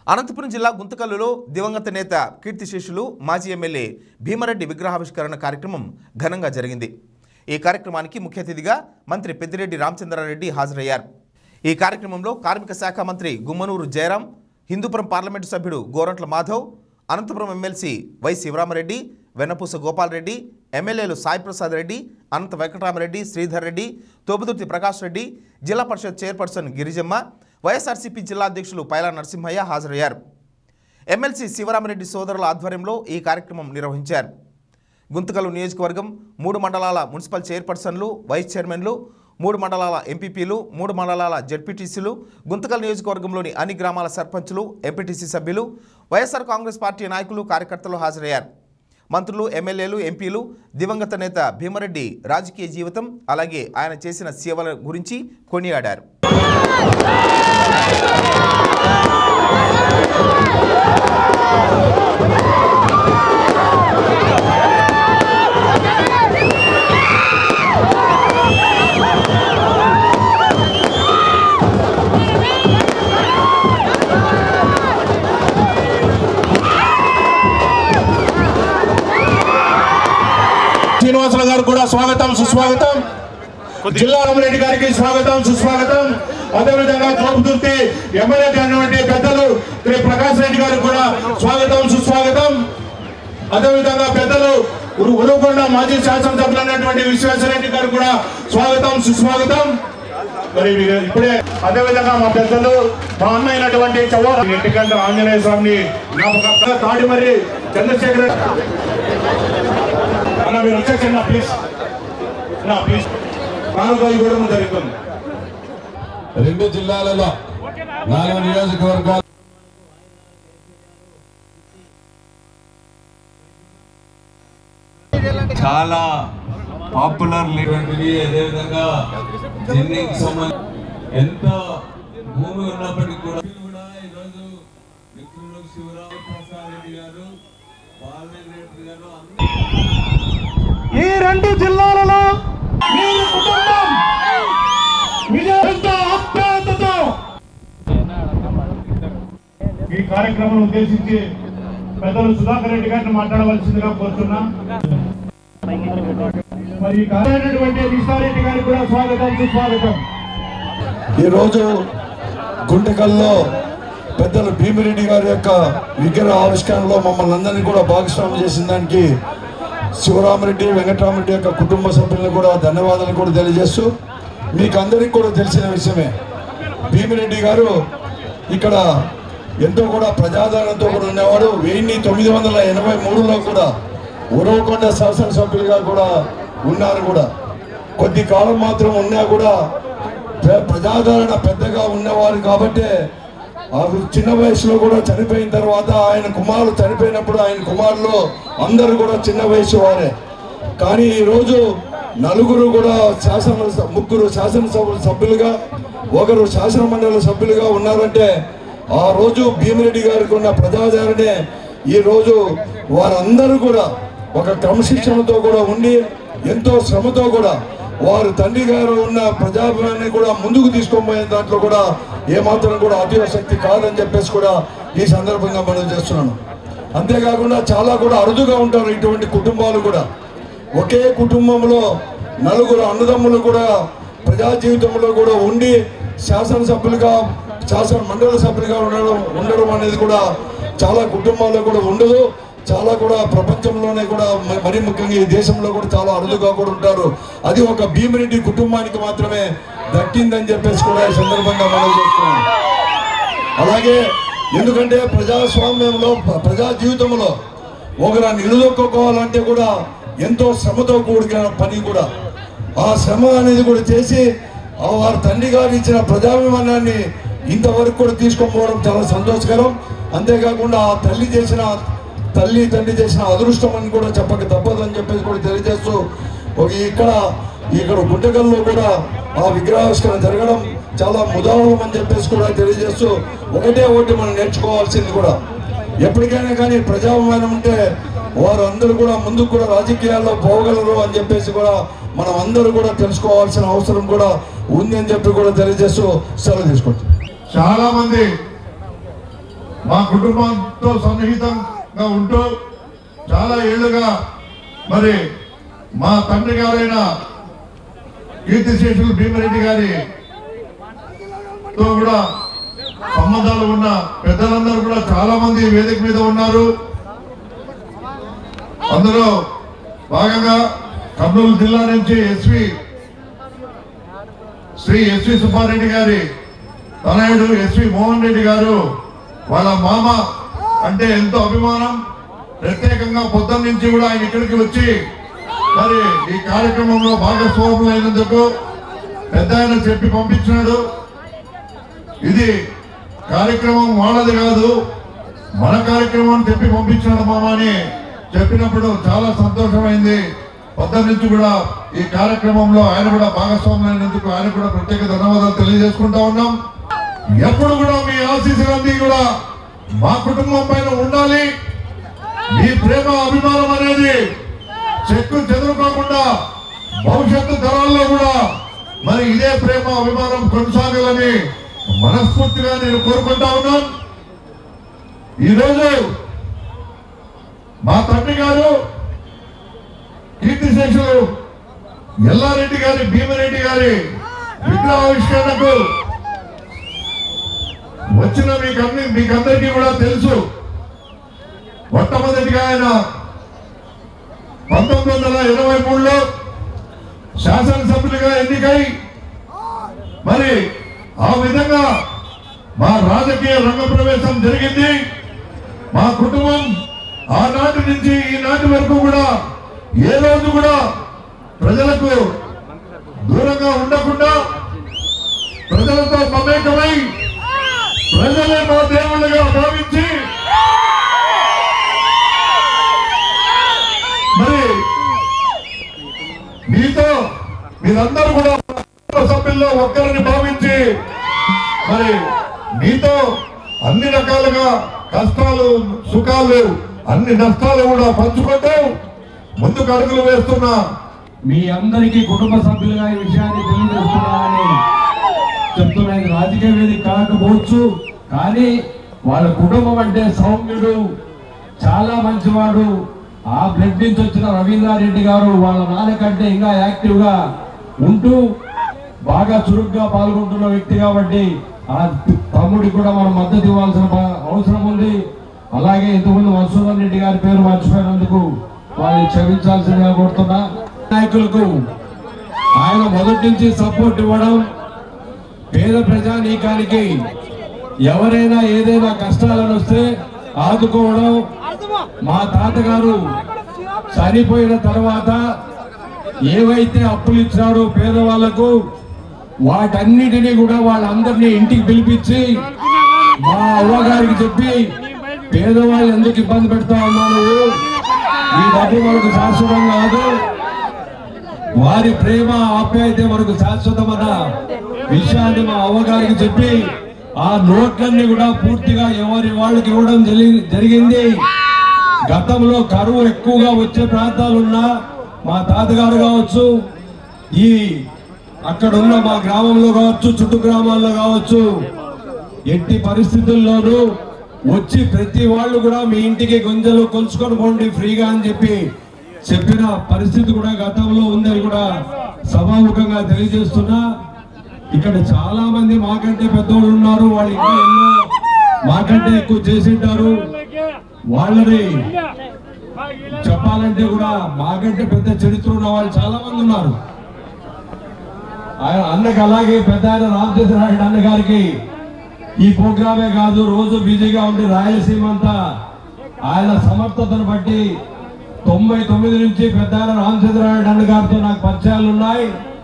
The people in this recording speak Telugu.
అనంతపురం జిల్లా గుంతకల్లులో దివంగత నేత కీర్తిశేషులు మాజీ ఎమ్మెల్యే భీమరెడ్డి విగ్రహావిష్కరణ కార్యక్రమం ఘనంగా జరిగింది ఈ కార్యక్రమానికి ముఖ్య అతిథిగా మంత్రి పెద్దిరెడ్డి రామచంద్రారెడ్డి హాజరయ్యారు ఈ కార్యక్రమంలో కార్మిక శాఖ మంత్రి గుమ్మనూరు జయరాం హిందూపురం పార్లమెంటు సభ్యుడు గోరంట్ల మాధవ్ అనంతపురం ఎమ్మెల్సీ వై శివరామరెడ్డి వెన్నపూస గోపాలరెడ్డి ఎమ్మెల్యేలు సాయిప్రసాద్ రెడ్డి అనంత వెంకటరామరెడ్డి శ్రీధర్ రెడ్డి తోపుదుర్తి ప్రకాష్ రెడ్డి జిల్లా పరిషత్ చైర్పర్సన్ గిరిజమ్మ వైఎస్ఆర్సీపీ జిల్లా అధ్యక్షులు పైలా నరసింహయ్య హాజరయ్యారు ఎమ్మెల్సీ శివరామరెడ్డి సోదరుల ఆధ్వర్యంలో ఈ కార్యక్రమం నిర్వహించారు గుంతకల్ నియోజకవర్గం మూడు మండలాల మున్సిపల్ చైర్పర్సన్లు వైస్ చైర్మన్లు మూడు మండలాల ఎంపీపీలు మూడు మండలాల జడ్పీటీసీలు గుంతకల్ నియోజకవర్గంలోని అన్ని గ్రామాల సర్పంచులు ఎంపీటీసీ సభ్యులు వైఎస్ఆర్ కాంగ్రెస్ పార్టీ నాయకులు కార్యకర్తలు హాజరయ్యారు మంత్రులు ఎమ్మెల్యేలు ఎంపీలు దివంగత నేత భీమరెడ్డి రాజకీయ జీవితం అలాగే ఆయన చేసిన సేవల గురించి కొనియాడారు శ్రీనివాసులు గారు కూడా స్వాగతం సుస్వాగతం జిల్లా రామరెడ్డి గారికి స్వాగతం సుస్వాగతం అదేవిధంగా తోపుదుర్తి ఎమ్మెల్యే అయినటువంటి పెద్దలు శ్రీ ప్రకాష్ రెడ్డి గారికి కూడా స్వాగతం సుస్వాగతం అదేవిధంగా పెద్దలు ఉరు- ఉరుకొండ మాజీ శాసనసభ్యులు అయినటువంటి విశ్వేశ్వరరెడ్డి గారు కూడా స్వాగతం సుస్వాగతం మరి వీరు ఇప్పుడే అదేవిధంగా మా పెద్దలు మా అన్న అయినటువంటి చౌర ఇంటికంట ఆంజనేయ స్వామిని జ్ఞాపకం తాడిమరి చంద్రశేఖర అన్న మీరు వచ్చేసండి ప్లీజ్ నా ప్లీజ్ కానుక ఇవ్వడం జరుగుతుంది రెండు జిల్లాలలో నాలుగు నియోజకవర్గాలు చాలా పాపులర్ లేనటువంటివి అదేవిధంగా జెన్నింగ్ సంబంధ ఎంత భూమి ఉన్నప్పటికీ కూడా కూడా ఈరోజు మిత్రులు శివరామ ప్రసాద్ రెడ్డి గారు బాలరెడ్డి రెడ్డి గారు అందరూ ఈ రెండు జిల్లాలలో మీ కుటుంబం విజయంతో ఆప్యాయతతో ఈ కార్యక్రమం ఉద్దేశించి పెద్దలు సుధాకర్ రెడ్డి గారిని మాట్లాడవలసిందిగా కోరుతున్నా మరి ఈ కార్యమైనటువంటి విశ్వారెడ్డి గారికి కూడా స్వాగతం సుస్వాగతం ఈరోజు గుంటకల్లో పెద్దలు భీమిరెడ్డి గారి యొక్క విగ్రహ ఆవిష్కరణలో మమ్మల్ని అందరినీ కూడా భాగస్వామ్యం చేసిన దానికి శివరామరెడ్డి వెంకటరామరెడ్డి యొక్క కుటుంబ సభ్యులను కూడా ధన్యవాదాలు కూడా తెలియజేస్తూ మీకు అందరికీ కూడా తెలిసిన విషయమే భీమిరెడ్డి గారు ఇక్కడ ఎంతో కూడా ప్రజాదరణతో కూడా ఉండేవాడు వెయ్యి తొమ్మిది వందల ఎనభై మూడులో కూడా ఉరవకొండ శాసనసభ్యులుగా కూడా ఉన్నారు కూడా కొద్ది కాలం మాత్రం ఉన్నా కూడా ప్ర- ప్రజాదరణ పెద్దగా ఉన్నవారు కాబట్టి ఆ చిన్న వయసులో కూడా చనిపోయిన తర్వాత ఆయన కుమారులు చనిపోయినప్పుడు ఆయన కుమారులు అందరూ కూడా చిన్న వయసు వారే కానీ ఈరోజు నలుగురు కూడా శాసన ముగ్గురు శాసనసభ సభ్యులుగా ఒకరు శాసన మండలి సభ్యులుగా ఉన్నారంటే ఆ రోజు భీమిరెడ్డి గారికి ఉన్న ప్రజాదరణే ఈ రోజు వారందరూ కూడా ఒక క్రమశిక్షణతో కూడా ఉండి ఎంతో శ్రమతో కూడా వారు తండ్రి గారు ఉన్న ప్రజాభిమానాన్ని కూడా ముందుకు తీసుకొని పోయే దాంట్లో కూడా ఏమాత్రం కూడా అతిశక్తి కాదని చెప్పేసి కూడా ఈ సందర్భంగా మనం చేస్తున్నాను అంతేకాకుండా చాలా కూడా అరుదుగా ఉంటారు ఇటువంటి కుటుంబాలు కూడా ఒకే కుటుంబంలో నలుగురు అన్నదమ్ములు కూడా ప్రజా జీవితంలో కూడా ఉండి శాసనసభ్యులుగా శాసన మండలి సభ్యులుగా ఉండడం ఉండడం అనేది కూడా చాలా కుటుంబాల్లో కూడా ఉండదు చాలా కూడా ప్రపంచంలోనే కూడా మ- మరీ ముఖ్యంగా ఈ దేశంలో కూడా చాలా అరుదుగా కూడా ఉంటారు అది ఒక భీమిరెడ్డి కుటుంబానికి మాత్రమే దక్కిందని చెప్పేసి కూడా ఈ సందర్భంగా మనం చేస్తున్నాం అలాగే ఎందుకంటే ప్రజాస్వామ్యంలో ప్ర- ప్రజా జీవితంలో ఒకరు నిలదొక్కుకోవాలంటే కూడా ఎంతో శ్రమతో కూడిన పని కూడా ఆ శ్రమ అనేది కూడా చేసి ఆ వారి తండ్రి గారు ఇచ్చిన ప్రజాభిమానాన్ని ఇంతవరకు కూడా తీసుకొని పోవడం చాలా సంతోషకరం అంతేకాకుండా ఆ తల్లి చేసిన తల్లి తండ్రి చేసిన అదృష్టం అని కూడా చెప్పక తప్పదని చెప్పేసి కూడా తెలియజేస్తూ ఒక ఇక్కడ ఇక్కడ గుంటకల్లో కూడా ఆ విగ్రహావిష్కరణ జరగడం చాలా ముదావహం అని చెప్పేసి కూడా తెలియజేస్తూ ఒకటే ఒకటి మనం నేర్చుకోవాల్సింది కూడా ఎప్పటికైనా కానీ ప్రజాభిమానం ఉంటే వారు అందరూ కూడా ముందుకు కూడా రాజకీయాల్లో పోగలరు అని చెప్పేసి కూడా మనం అందరూ కూడా తెలుసుకోవాల్సిన అవసరం కూడా ఉంది అని చెప్పి కూడా తెలియజేస్తూ సెలవు తీసుకుంటాం చాలా మంది మా కుటుంబంతో సన్నిహితంగా ఉంటూ చాలా ఏళ్ళుగా మరి మా తండ్రి గారైన కీర్తిశేషులు భీమరెడ్డి గారి తో కూడా సంబంధాలు ఉన్న పెద్దలందరూ కూడా చాలా మంది వేదిక మీద ఉన్నారు అందులో భాగంగా కర్నూలు జిల్లా నుంచి ఎస్వి శ్రీ ఎస్వి సుబ్బారెడ్డి గారి తనయుడు ఎస్వి మోహన్ రెడ్డి గారు వాళ్ళ మామ అంటే ఎంతో అభిమానం ప్రత్యేకంగా పొద్దున్న నుంచి కూడా ఆయన ఇక్కడికి వచ్చి మరి ఈ కార్యక్రమంలో భాగస్వాములు అయినందుకు పెద్ద ఆయన చెప్పి పంపించినాడు ఇది కార్యక్రమం వాళ్ళది కాదు మన కార్యక్రమం అని చెప్పి పంపించినాడు మామ అని చెప్పినప్పుడు చాలా సంతోషమైంది పొద్దున్న నుంచి కూడా ఈ కార్యక్రమంలో ఆయన కూడా భాగస్వాములు అయినందుకు ఆయన కూడా ప్రత్యేక ధన్యవాదాలు తెలియజేసుకుంటా ఉన్నాం ఎప్పుడు కూడా మీ ఆశీస్సులన్నీ కూడా మా కుటుంబం పైన ఉండాలి మీ ప్రేమ అభిమానం అనేది చెక్కు చెదరుకోకుండా భవిష్యత్తు తరాల్లో కూడా మరి ఇదే ప్రేమ అభిమానం కొనసాగాలని మనస్ఫూర్తిగా నేను కోరుకుంటా ఉన్నాను ఈరోజు మా తండ్రి గారు కీర్తిశేషులు ఎల్లారెడ్డి గారి భీమరెడ్డి గారి విగ్రహావిష్కరణకు వచ్చిన మీకన్ని మీకందరికీ కూడా తెలుసు మొట్టమొదటిగా ఆయన పంతొమ్మిది వందల ఇరవై మూడులో శాసనసభ్యులుగా ఎన్నికై మరి ఆ విధంగా మా రాజకీయ రంగ ప్రవేశం జరిగింది మా కుటుంబం ఆనాటి నుంచి ఈనాటి వరకు కూడా ఏ రోజు కూడా ప్రజలకు దూరంగా ఉండకుండా ప్రజలతో మమేకమై ప్రజలే మా దేవుళ్ళుగా భావించి మరి మీతో మీరందరూ కూడా కుటుంబ సభ్యుల్లో ఒక్కరిని భావించి మరి మీతో అన్ని రకాలుగా కష్టాలు సుఖాలు అన్ని నష్టాలు కూడా పంచుకుంటూ ముందుకు అడుగులు వేస్తున్నా మీ అందరికీ కుటుంబ సభ్యులుగా ఈ విషయాన్ని తెలియజేస్తున్నానని చెప్తున్నది రాజకీయ వేదిక కాకపోవచ్చు కానీ వాళ్ళ కుటుంబం అంటే సౌమ్యుడు చాలా మంచివాడు ఆ బ్లడ్ నుంచి వచ్చిన రవీంద్రారెడ్డి గారు వాళ్ళ నాన్న కంటే ఇంకా యాక్టివ్ గా ఉంటూ బాగా చురుగ్గా పాల్గొంటున్న వ్యక్తి కాబట్టి ఆ తమ్ముడికి కూడా మనం మద్దతు ఇవ్వాల్సిన బా- అవసరం ఉంది అలాగే ఇంతకుముందు మధుసూదన్ రెడ్డి గారి పేరు మర్చిపోయినందుకు వాళ్ళని క్షమించాల్సిందిగా కోరుతున్నా నాయకులకు ఆయన మొదటి నుంచి సపోర్ట్ ఇవ్వడం పేద ప్రజానీకానికి ఎవరైనా ఏదైనా కష్టాలను వస్తే ఆదుకోవడం మా తాతగారు చనిపోయిన తర్వాత ఏవైతే అప్పులు ఇచ్చినారో పేదవాళ్లకు వాటన్నిటినీ కూడా వాళ్ళందరినీ ఇంటికి పిలిపించి మా అవ్వగారికి చెప్పి పేదవాళ్ళు ఎందుకు ఇబ్బంది పెడతా ఉన్నావు ఈ డబ్బు మనకు శాశ్వతం కాదు వారి ప్రేమ ఆప్యాయత మనకు శాశ్వతమైన విషయాన్ని మా అవ్వగారికి చెప్పి ఆ నోట్లన్నీ కూడా పూర్తిగా ఎవరి వాళ్ళకి ఇవ్వడం జరి- జరిగింది గతంలో కరువు ఎక్కువగా వచ్చే ప్రాంతాలున్నా మా తాతగారు కావచ్చు ఈ అక్కడ ఉన్న మా గ్రామంలో కావచ్చు చుట్టూ గ్రామాల్లో కావచ్చు ఎట్టి పరిస్థితుల్లోనూ వచ్చి ప్రతి వాళ్ళు కూడా మీ ఇంటికి గుంజలు కొలుచుకొని పోండి ఫ్రీగా అని చెప్పి చెప్పిన పరిస్థితి కూడా గతంలో ఉందని కూడా సభాముఖంగా తెలియజేస్తున్నా ఇక్కడ చాలా మంది మాకంటే పెద్దోళ్ళు ఉన్నారు వాళ్ళు ఇంకా ఎన్నో మాకంటే ఎక్కువ చేసింటారు వాళ్ళని చెప్పాలంటే కూడా మాకంటే పెద్ద చరిత్ర ఉన్న వాళ్ళు చాలా మంది ఉన్నారు ఆయన అన్నకి అలాగే పెద్ద ఆయన రామచంద్రరాయుడు అన్న గారికి ఈ ప్రోగ్రామే కాదు రోజు బిజీగా ఉండి రాయలసీమ అంతా ఆయన సమర్థతను బట్టి తొంభై తొమ్మిది నుంచి పెద్ద ఆయన రామచంద్రరాయుడు అన్న గారితో నాకు పరిచయాలు ఉన్నాయి